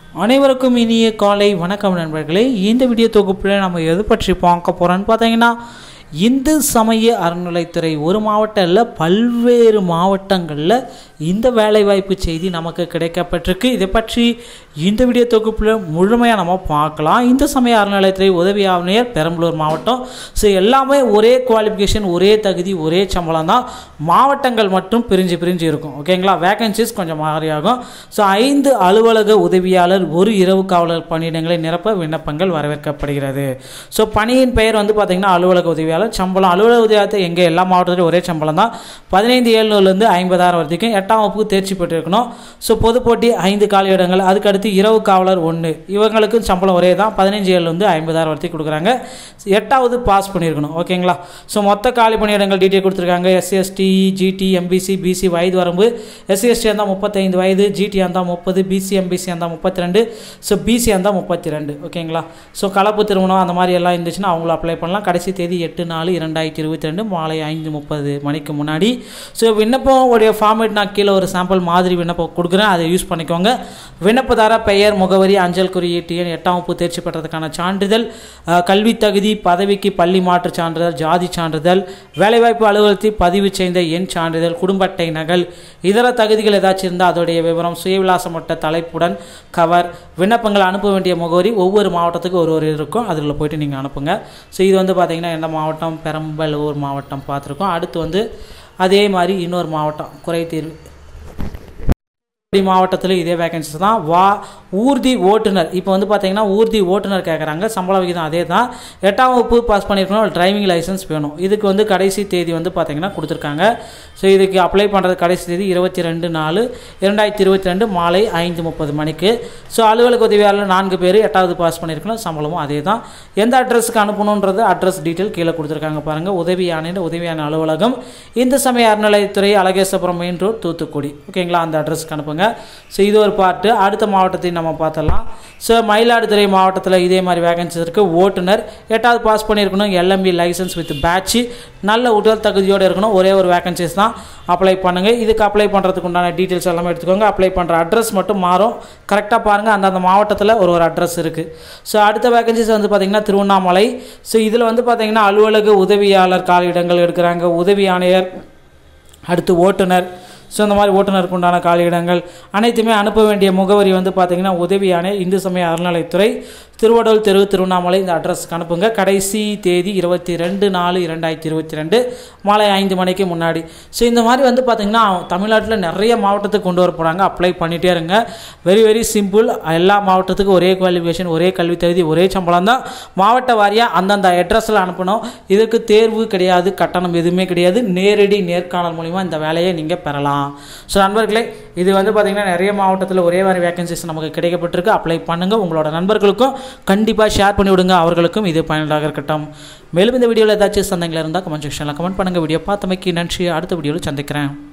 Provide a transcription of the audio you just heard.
அனைவருக்கும் இனிய காலை வணக்கம் நண்பர்களே இந்த வீடியோ தொகுப்பில் நம்ம எது பற்றி பார்க்க போகிறோன்னு பார்த்தீங்கன்னா இந்து சமய அறநிலைத்துறை ஒரு மாவட்டம் இல்லை பல்வேறு மாவட்டங்களில் இந்த வேலைவாய்ப்பு செய்தி நமக்கு கிடைக்கப்பட்டிருக்கு இதை பற்றி இந்த வீடியோ தொகுப்பில் முழுமையாக நம்ம பார்க்கலாம் இந்து சமய அறநிலையத்துறை உதவி ஆணையர் பெரம்பலூர் மாவட்டம் ஸோ எல்லாமே ஒரே குவாலிஃபிகேஷன் ஒரே தகுதி ஒரே சம்பளம் தான் மாவட்டங்கள் மட்டும் பிரிஞ்சு பிரிஞ்சு இருக்கும் ஓகேங்களா வேகன்சிஸ் கொஞ்சம் மாறியாகும் ஸோ ஐந்து அலுவலக உதவியாளர் ஒரு இரவு காவலர் பணியிடங்களை நிரப்ப விண்ணப்பங்கள் வரவேற்கப்படுகிறது ஸோ பணியின் பெயர் வந்து பார்த்திங்கன்னா அலுவலக உதவியாளர் சம்பளம் அலுவலக உதவியாளர் எங்கே எல்லா மாவட்டத்திலும் ஒரே சம்பளம் தான் பதினைந்து ஏழுநூறுலேருந்து ஐம்பதாயிரம் வரைக்கும் எட்டாம் வகுப்புக்கு தேர்ச்சி பெற்றிருக்கணும் ஸோ பொது போட்டி ஐந்து காலியிடங்கள் அதுக்கடுத்து இரவு காவலர் ஒன்று இவங்களுக்கும் சம்பளம் ஒரே தான் பதினஞ்சு ஏழுலேருந்து ஐம்பதாயிரம் வரைக்கும் கொடுக்குறாங்க எட்டாவது பாஸ் பண்ணியிருக்கணும் ஓகேங்களா ஸோ மொத்த காலி பணியிடங்கள் டீட்டெயில் கொடுத்துருக்காங்க எஸ்சிஎஸ்டி ஜிடி எம்பிசி பிசி வயது வரம்பு எஸ்சிஎஸ்டி இருந்தால் முப்பத்தைந்து வயது ஜிடி இருந்தால் முப்பது பிசி எம்பிசி இருந்தால் முப்பத்தி ரெண்டு ஸோ பிசி இருந்தால் முப்பத்தி ரெண்டு ஓகேங்களா ஸோ கலப்பு திருமணம் அந்த மாதிரி எல்லாம் இருந்துச்சுன்னா அவங்களும் அப்ளை பண்ணலாம் கடைசி தேதி எட்டு நாலு இரண்டாயிரத்தி இருபத்தி ரெண்டு மாலை ஐந்து முப்பது மணிக்கு முன்னாடி ஸோ விண்ணப்பம் உடைய ஃபார்மேட் நான் கீழே ஒரு சாம்பிள் மாதிரி விண்ணப்பம் கொடுக்குறேன் அதை யூஸ் பண்ணிக்கோங்க விண்ணப்பதார பெயர் முகவரி அஞ்சல் குறியீட்டு எண் எட்டாம் வகுப்பு தேர்ச்சி பெற்றதுக்கான சான்றிதழ் அஹ், கல்வி தகுதி பதவிக்கு பள்ளி மாற்று சான்றிதழ் ஜாதி சான்றிதழ் வேலைவாய்ப்பு அலுவலகத்தில் பதிவு செய்த எண் சான்றிதழ் குடும்ப அட்டை நகல் இதர தகுதிகள் ஏதாச்சும் இருந்தால் அதோடைய விவரம் சுயவிலாசமட்ட தலைப்புடன் கவர் விண்ணப்பங்கள் அனுப்ப வேண்டிய முகவரி ஒவ்வொரு மாவட்டத்துக்கு ஒரு ஒரு இருக்கும் அதில் போயிட்டு நீங்கள் அனுப்புங்க ஸோ இது வந்து பார்த்திங்கன்னா எந்த மாவட்டம் பெரம்பலூர் மாவட்டம் பார்த்துருக்கோம் அடுத்து வந்து அதே மாதிரி இன்னொரு மாவட்டம் குறைதீர்வு தூத்துக்குடி மாவட்டத்தில் இதே வேகன்சிஸ் தான் வா ஊர்தி ஓட்டுநர் இப்போ வந்து பார்த்தீங்கன்னா ஊர்தி ஓட்டுநர் கேட்குறாங்க சம்பள விகிதம் அதே தான் எட்டாம் வகுப்பு பாஸ் பண்ணியிருக்கணும் டிரைவிங் லைசன்ஸ் வேணும் இதுக்கு வந்து கடைசி தேதி வந்து பார்த்தீங்கன்னா கொடுத்துருக்காங்க ஸோ இதுக்கு அப்ளை பண்ணுறது கடைசி தேதி இருபத்தி ரெண்டு நாலு இரண்டாயிரத்தி இருபத்தி ரெண்டு மாலை ஐந்து முப்பது மணிக்கு ஸோ அலுவலக உதவியாளர் நான்கு பேர் எட்டாவது பாஸ் பண்ணியிருக்கணும் சம்பளமும் அதே தான் எந்த அட்ரஸுக்கு அனுப்பணுன்றது அட்ரஸ் டீட்டெயில் கீழே கொடுத்துருக்காங்க பாருங்கள் உதவி ஆணையர் உதவியான அலுவலகம் இந்து சமய அறநிலையத்துறை அழகேசபுரம் மெயின் ரோட் தூத்துக்குடி ஓகேங்களா அந்த அட்ரஸ்க்கு அனுப்புங்க ஸோ இது ஒரு பார்ட்டு அடுத்த மாவட்டத்தை நம்ம பார்த்தலாம் ஸோ மயிலாடுதுறை மாவட்டத்தில் இதே மாதிரி வேகன்சிஸ் இருக்குது ஓட்டுநர் எட்டாவது பாஸ் பண்ணியிருக்கணும் எல்எம்பி லைசன்ஸ் வித் பேட்ச் நல்ல உடல் தகுதியோடு இருக்கணும் ஒரே ஒரு வேகன்சிஸ் தான் அப்ளை பண்ணுங்கள் இதுக்கு அப்ளை பண்ணுறதுக்கு உண்டான டீட்டெயில்ஸ் எல்லாமே எடுத்துக்கோங்க அப்ளை பண்ணுற அட்ரஸ் மட்டும் மாறும் கரெக்டாக பாருங்கள் அந்தந்த மாவட்டத்தில் ஒரு ஒரு அட்ரஸ் இருக்குது ஸோ அடுத்த வேகன்சிஸ் வந்து பார்த்திங்கன்னா திருவண்ணாமலை ஸோ இதில் வந்து பார்த்திங்கன்னா அலுவலக உதவியாளர் காலியிடங்கள் எடுக்கிறாங்க உதவி ஆணையர் அடுத்து ஓட்டுநர் ஸோ இந்த மாதிரி ஓட்டுநருக்கு உண்டான காலியிடங்கள் அனைத்துமே அனுப்ப வேண்டிய முகவரி வந்து பார்த்திங்கன்னா உதவியான இந்து சமய அறநிலைத்துறை திருவடல் தெரு திருவண்ணாமலை இந்த அட்ரஸ்க்கு அனுப்புங்க கடைசி தேதி இருபத்தி ரெண்டு நாலு இரண்டாயிரத்தி இருபத்தி ரெண்டு மாலை ஐந்து மணிக்கு முன்னாடி ஸோ இந்த மாதிரி வந்து பார்த்திங்கன்னா தமிழ்நாட்டில் நிறைய மாவட்டத்துக்கு கொண்டு வர போகிறாங்க அப்ளை பண்ணிகிட்டே இருங்க வெரி வெரி சிம்பிள் எல்லா மாவட்டத்துக்கும் ஒரே குவாலிஃபிகேஷன் ஒரே கல்வி தகுதி ஒரே சம்பளம் தான் மாவட்ட வாரியாக அந்தந்த அட்ரஸில் அனுப்பணும் இதுக்கு தேர்வு கிடையாது கட்டணம் எதுவுமே கிடையாது நேரடி நேர்காணல் மூலிமா இந்த வேலையை நீங்கள் பெறலாம் ஸோ நண்பர்களே இது வந்து பார்த்திங்கன்னா நிறைய மாவட்டத்தில் ஒரே மாதிரி வேகன்சிஸ் நமக்கு கிடைக்கப்பட்டிருக்கு அப்ளை பண்ணுங்கள் உங்களோட நண்பர்களுக்கும் கண்டிப்பாக ஷேர் பண்ணி விடுங்க அவர்களுக்கும் இது பயனுள்ளதாக இருக்கட்டும் மேலும் இந்த வீடியோவில் ஏதாச்சும் சந்தேகங்கள் இருந்தால் கமெண்ட் செக்ஷனில் கமெண்ட் பண்ணுங்கள் வீடியோ பார்த்தமைக்கு நன்றி அடுத்த வீடியோவில் சந்திக்கிறேன்